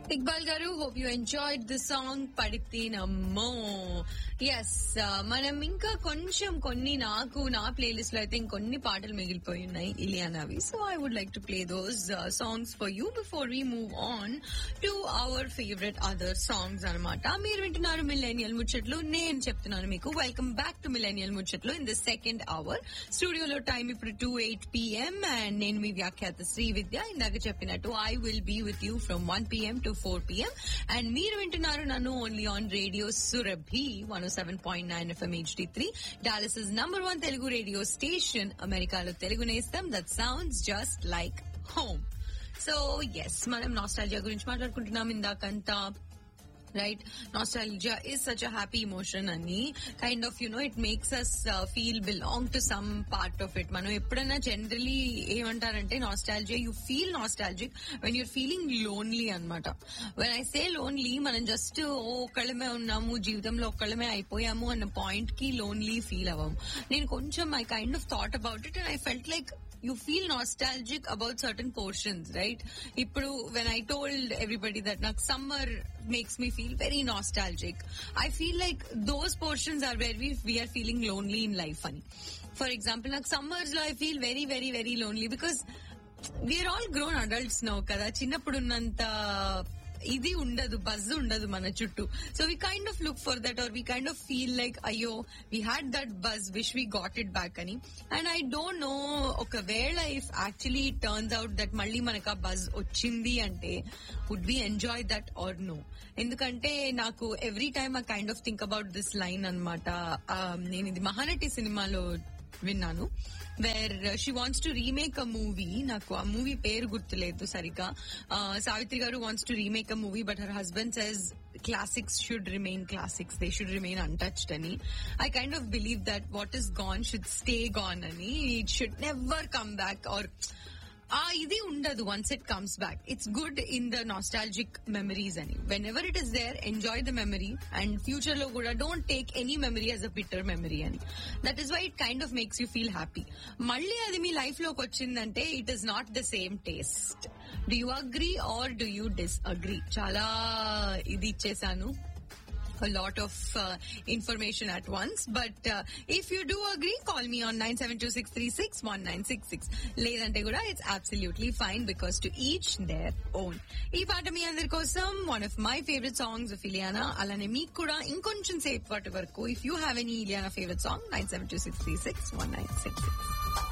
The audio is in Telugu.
ఇక్బాల్ గారు hope you enjoyed the song పడితేనమ్మో ఎస్ మనం ఇంకా కొంచెం కొన్ని నాకు నా ప్లేలిస్ట్ లో అయితే ఇంకొన్ని పాటలు మిగిలిపోయి ఉన్నాయి ఇలియానావి so I would like to play those songs for you before we move on to our favourite other songs అనమాట మీరు వింటున్నారు మిలేనియల్ ముచ్చట్లు నేను చెప్తున్నాను మీకు వెల్కమ్ బ్యాక్ టు మిలేనియల్ ముచ్చట్లు ఇన్ ద సెకండ్ అవర్ స్టూడియోలో టైం ఇప్పుడు టూ ఎయిట్ పిఎం అండ్ నేను మీ వ్యాఖ్యాత శ్రీ విద్య ఇందాక చెప్పినట్టు I will be with you from one PM to four PM and మీరు వింటున్నారు నన్ను only on radio Surabhi one seven point nine FM HD three Dallas is number one Telugu radio station అమెరికాలో తెలుగు నేస్తాం that sounds just like home so yes మనం నాస్టాలజియా గురించి మాట్లాడుకుంటున్నాం ఇందాకంతా right nostalgia is such a happy emotion అని kind of you know it makes us feel belong to some part of it మనం ఎప్పుడైనా జనరలీ ఏమంటారంటే nostalgia you feel nostalgic when you're feeling lonely అనమాట వెన్ ఐ సే లోన్లీ మనం జస్ట్ ఓ ఒక్కళ్ళమే ఉన్నాము జీవితంలో ఒక్కళ్ళమే అయిపోయాము అన్న పాయింట్ కి లోన్లీ ఫీల్ అవ్వము నేను కొంచెం I kind of thought about it and I felt like you feel nostalgic about certain portions, right? ఇప్పుడు when I told everybody that నాకు summer makes me feel very nostalgic, I feel like those portions are where we, we are feeling lonely in life అని ఫర్ ఎగ్జాంపుల్ నాకు సమ్మర్స్ లో I feel very very very lonely because we are all grown adults no కదా చిన్నప్పుడు ఉన్నంత ఇది ఉండదు బజ్ ఉండదు మన చుట్టూ so we kind of look for that or we kind of feel like అయ్యో we had that buzz wish we got it back అని అండ్ ఐ డోంట్ నో ఒకవేళ if actually turns out that మళ్ళీ మనకు ఆ బజ్ వచ్చింది అంటే would we enjoy that or no ఎందుకంటే నాకు every time I kind of think about this line అనమాట నేను ఇది మహానటి సినిమాలో విన్నాను where she wants to remake a movie నాకు ఆ మూవీ పేరు గుర్తులేదు సరిగ్గా Savitri garu wants to remake a movie but her husband says classics should remain classics they should remain untouched అని I kind of believe that what is gone should stay gone అని it should never come back or ఆ ఇది ఉండదు once it comes back it's good in the nostalgic memories అని whenever it is there enjoy the memory and future లో కూడా don't take any memory as a bitter memory అని that is why it kind of makes you feel happy మళ్ళీ అది మీ లైఫ్ లోకి వచ్చిందంటే it is not the same taste do you agree or do you disagree చాలా ఇది ఇచ్చేసాను a lot of uh, information at once. But uh, if you do agree, call me on 972-636-1966. లేదంటే కూడా it's absolutely fine because to each their own ఈ పాట మీ అందరి కోసం one of my favourite songs of Ileana అలానే మీకు కూడా ఇంకొంచెం సేపు పాటు వరకు if you have any Ileana favourite song nine seven two six three six one nine six